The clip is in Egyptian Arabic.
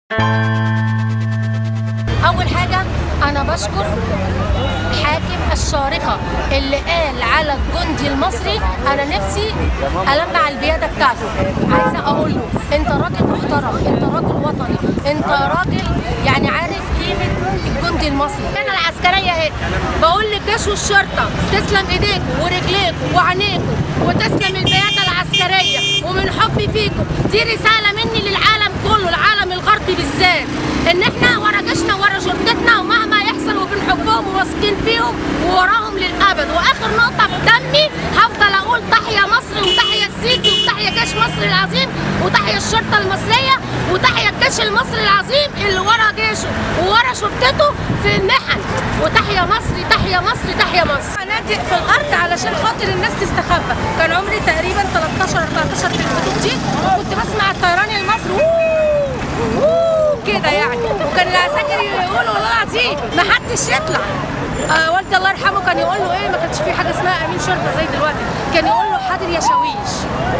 اول حاجه انا بشكر حاكم الشارقه اللي قال على الجندي المصري انا نفسي المع البياده بتاعته عايزه اقول له انت راجل محترم انت راجل وطني انت راجل يعني عارف قيمه الجندي المصري انا العسكريه اهي بقول للجيش والشرطه تسلم ايديكم ورجليكم وعينيكم وتسلم البياده العسكريه ومن حبي فيكم دي رساله مني للعالم كله العالم الغربي بالذات ان احنا ورا جيشنا ورا شرطتنا ومهما يحصل وبنحبهم وواثقين فيهم ووراهم للابد واخر نقطه في دمي هفضل اقول تحيا مصر وتحيا السيسي وتحيا جيش مصر العظيم وتحيا الشرطه المصريه وتحيا الجيش المصري العظيم اللي ورا جيشه وورا شرطته في المحن وتحيا مصر تحيا مصر تحيا مصر فنادق في الارض علشان خاطر الناس تستخبى كان عمري تقريبا 13 14 في الحدود دي وكنت بسمع الطيران المصري ووو ووو كده يعني وكان العساكر يقولوا والله العظيم ما حدش يطلع آه والدي الله يرحمه كان يقول له ايه ما كانش في حاجه اسمها امين شرطه زي دلوقتي كان يقول له حاضر يا شاويش